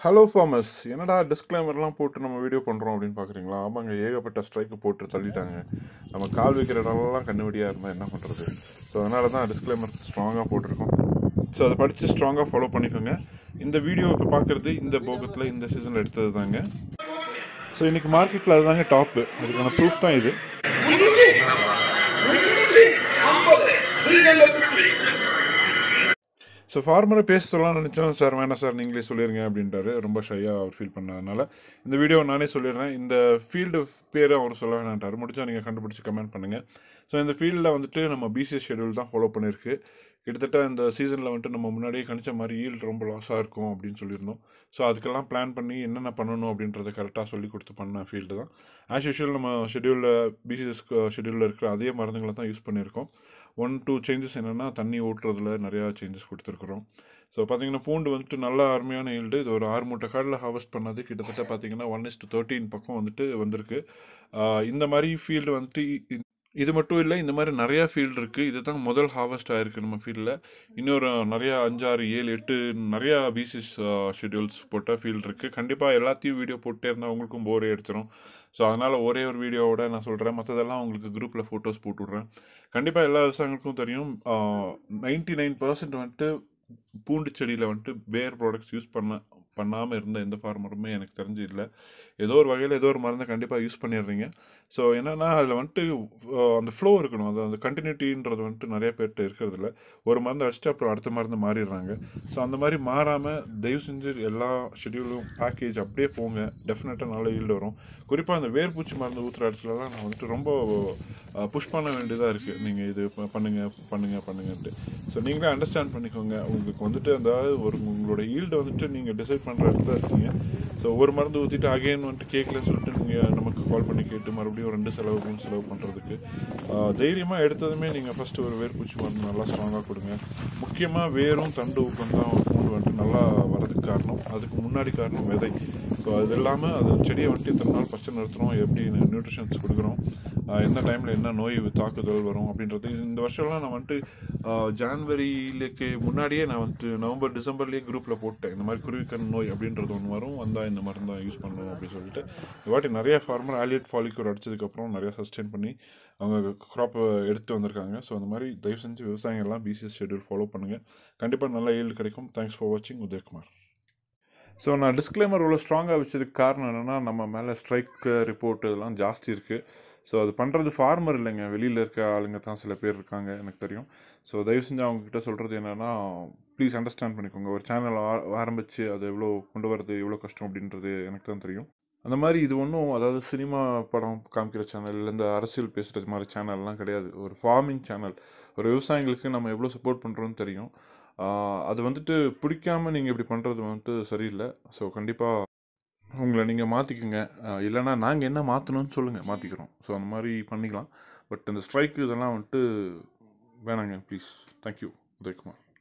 hello farmers என்னடா டிஸ்க்ளைமர்லாம் போட்டு நம்ம வீடியோ பண்ணுறோம் அப்படின்னு பார்க்குறீங்களா ஆமாங்க ஏகப்பட்ட ஸ்ட்ரைக்கு போட்டு தள்ளிட்டாங்க நம்ம கால் வைக்கிற இடம்லாம் கண்ணுவடியாக இருந்தால் என்ன பண்ணுறது ஸோ அதனால தான் டிஸ்க்ளைமர் ஸ்ட்ராங்காக போட்டிருக்கோம் ஸோ அதை படித்து ஸ்ட்ராங்காக ஃபாலோ பண்ணிக்கோங்க இந்த வீடியோ இப்போ பார்க்குறது இந்த போகத்தில் இந்த சீசனில் எடுத்தது தாங்க ஸோ இன்றைக்கி மார்க்கெட்டில் அதுதாங்க டாப்பு அதுக்கான ப்ரூஃப் தான் இது ஸோ ஃபார்மரை பேச சொல்லலாம் நினச்சோம் சார் வேணாம் சார் நீங்களே சொல்லிடுங்க அப்படின்ட்டாரு ரொம்ப ஷையாக அவர் ஃபீல் பண்ணதுனால இந்த வீடியோ நானே சொல்லிடுறேன் இந்த ஃபீல்டு பேரை அவர் சொல்ல வேணான்ட்டார் முடிச்சா நீங்கள் கண்டுபிடிச்சி கமெண்ட் பண்ணுங்கள் ஸோ இந்த ஃபீல்டில் வந்துட்டு நம்ம பிசிஎஸ் ஷெடியூல் தான் ஃபாலோ பண்ணியிருக்கு கிட்டத்தட்ட இந்த சீசனில் வந்துட்டு நம்ம முன்னாடியே கணிச்ச மாதிரி ஈல்டு ரொம்ப லாஸாக இருக்கும் அப்படின்னு சொல்லியிருந்தோம் ஸோ அதுக்கெல்லாம் பிளான் பண்ணி என்னென்ன பண்ணணும் அப்படின்றத கரெக்டாக சொல்லி கொடுத்து பண்ண ஃபீல்டு தான் ஆஸ் யூஷுவல் நம்ம ஷெடியூலில் பிசிஎஸ் ஷெடியூலில் இருக்கிற அதே மருந்துகளை தான் யூஸ் பண்ணியிருக்கோம் ஒன் டூ சேஞ்சஸ் என்னென்னா தண்ணி ஊட்டுறதுல நிறையா சேஞ்சஸ் கொடுத்துருக்குறோம் ஸோ பார்த்தீங்கன்னா பூண்டு வந்துட்டு நல்ல அருமையான ஈல்டு இது ஒரு ஆறு மூட்டை காடில் ஹார்வெஸ்ட் பண்ணது கிட்டத்தட்ட பார்த்தீங்கன்னா ஒன் இஸ் டு தேர்ட்டின் பக்கம் வந்துட்டு வந்திருக்கு ஆஹ் இந்த மாதிரி ஃபீல்டு வந்துட்டு இ- இது மட்டும் இல்லை இந்த மாதிரி நிறையா ஃபீல்டு இருக்குது இது தான் முதல் ஹார்வெஸ்ட் ஆயிருக்கு நம்ம ஃபீல்டில் இன்னொரு நிறையா அஞ்சாறு ஏழு எட்டு நிறையா பிசிஸ் ஷெட்யூல்ஸ் போட்ட ஃபீல்டு இருக்குது கண்டிப்பாக எல்லாத்தையும் வீடியோ போட்டே இருந்தால் உங்களுக்கும் போரே அடிச்சிடும் ஸோ அதனால் ஒரே ஒரு வீடியோவோட நான் சொல்கிறேன் மற்றதெல்லாம் உங்களுக்கு குரூப்பில் ஃபோட்டோஸ் போட்டு விட்றேன் கண்டிப்பாக எல்லா விவசாயிகளுக்கும் தெரியும் நைன்டி நைன் பர்சன்ட் வந்துட்டு பூண்டு செடியில் வந்துட்டு பேர் ப்ராடக்ட்ஸ் யூஸ் பண்ண பண்ணாமல் இருந்த எந்த ஃபார்மருமே எனக்கு தெரிஞ்சு இல்லை ஏதோ ஒரு வகையில் ஏதோ ஒரு மருந்தை கண்டிப்பாக யூஸ் பண்ணிடுறீங்க ஸோ என்னென்னா அதில் வந்துட்டு ஆஹ், அந்த ஃப்ளோ இருக்கணும் அது அந்த கண்டினியூட்டின்றது வந்துட்டு நிறைய பேர்கிட்ட இருக்கிறது இல்ல ஒரு மருந்து அடிச்சுட்டு அப்புறம் அடுத்த மருந்து மாறிடுறாங்க ஸோ அந்த மாதிரி மாறாமல் தயவு செஞ்சு எல்லா ஷெடியூலும் பேக்கேஜ் அப்படியே போங்க டெஃபினட்டாக நல்ல ஈல்டு வரும் குறிப்பாக அந்த வேர்பூச்சி மருந்து ஊற்றுற இடத்துலலாம் நான் வந்துட்டு ரொம்ப புஷ் பண்ண வேண்டியதாக இருக்குது நீங்கள் இது ப- பண்ணுங்க பண்ணுங்க பண்ணுங்கன்ட்டு ஸோ நீங்களே அண்டர்ஸ்டாண்ட் பண்ணிக்கோங்க உங்களுக்கு வந்துட்டு அந்த ஒரு உங்களோட ஈல்டு வந்துட்டு நீங்கள் டிசைட் பண்ணுற இடத்துல இருக்கீங்க ஸோ ஒரு மருந்து ஊற்றிட்டு அகைன் வந்துட்டு கேட்கலன்னு சொல்லிட்டு நீங்கள் நமக்கு கால் பண்ணி கேட்டு மறுபடியும் ரெண்டு செலவு மூணு செலவு பண்ணுறதுக்கு தைரியமாக எடுத்ததுமே நீங்கள் ஃபஸ்ட்டு ஒரு வேர்பூச்சி மருந்து நல்லா ஸ்ட்ராங்காக கொடுங்க முக்கியமாக வேரும் தண்டு ஊக்கம் தான் பூண்டு வந்துட்டு நல்லா வரதுக்கு காரணம் அதுக்கு முன்னாடி காரணம் விதை ஸோ அது இல்லாமல் அது செடியை வந்துட்டு இத்தனை நாள் பச்சை நிறுத்துறோம் எப்படி நியூட்ரிஷன்ஸ் கொடுக்குறோம் ஆஹ் எந்த டைமில் என்ன நோய் தாக்குதல் வரும் அப்படின்றது இந்த வருஷம்லாம் நான் வந்துட்டு ஜான்வரியிலுக்கு முன்னாடியே நான் வந்துட்டு நவம்பர் டிசம்பர்லேயே குரூப்பில் போட்டேன் இந்த மாதிரி குருவிக்கண் நோய் அப்படின்றது ஒன்று வரும் வந்தால் இந்த மாதிரி தான் யூஸ் பண்ணணும் அப்படின்னு சொல்லிட்டு இந்த வாட்டி நிறைய ஃபார்மர் ஆலியட் ஃபாலிக்கூர் அடிச்சதுக்கப்புறம் நிறையா சஸ்டெயின் பண்ணி அவங்க க்ராப்பை எடுத்து வந்திருக்காங்க ஸோ அந்த மாதிரி தயவு செஞ்சு விவசாயிகள்லாம் பிசிஎஸ் ஷெட்யூல் ஃபாலோ பண்ணுங்கள் கண்டிப்பாக நல்ல ஈல்டு கிடைக்கும் தேங்க்ஸ் ஃபார் வாட்சிங் உதயகுமார் ஸோ நான் டிஸ்க்ளைமர் இவ்வளோ ஸ்ட்ராங்காக வச்சதுக்கு காரணம் என்னென்னா நம்ம மேலே ஸ்ட்ரைக் ரிப்போர்ட் இதெல்லாம் ஜாஸ்தி இருக்குது ஸோ அது பண்ணுறது ஃபார்மர் இல்லைங்க வெளியில் இருக்க ஆளுங்க தான் சில பேர் இருக்காங்க எனக்கு தெரியும் ஸோ தயவு செஞ்சு அவங்கக்கிட்ட சொல்கிறது என்னென்னா ப்ளீஸ் அண்டர்ஸ்டாண்ட் பண்ணிக்கோங்க ஒரு சேனல் ஆரம்பித்து அது எவ்வளோ கொண்டு வரது எவ்வளோ கஷ்டம் அப்படின்றது எனக்கு தான் தெரியும் அந்த மாதிரி இது ஒன்றும் அதாவது சினிமா படம் காமிக்கிற சேனல் இல்லை இந்த அரசியல் பேசுகிறது மாதிரி சேனல்லாம் கிடையாது ஒரு ஃபார்மிங் சேனல் ஒரு விவசாயிகளுக்கு நம்ம எவ்வளோ சப்போர்ட் பண்ணுறோன்னு தெரியும் ஆஹ் அது வந்துட்டு பிடிக்காம நீங்கள் இப்படி பண்ணுறது வந்துட்டு சரியில்லை ஸோ கண்டிப்பாக உங்களை நீங்கள் மாற்றிக்குங்க இல்லைன்னா நாங்கள் என்ன மாற்றணும்னு சொல்லுங்கள் மாற்றிக்கிறோம் ஸோ அந்த மாதிரி பண்ணிக்கலாம் பட் இந்த ஸ்ட்ரைக்கு இதெல்லாம் வந்துட்டு வேணாங்க ப்ளீஸ் தேங்க்யூ உதயகுமார்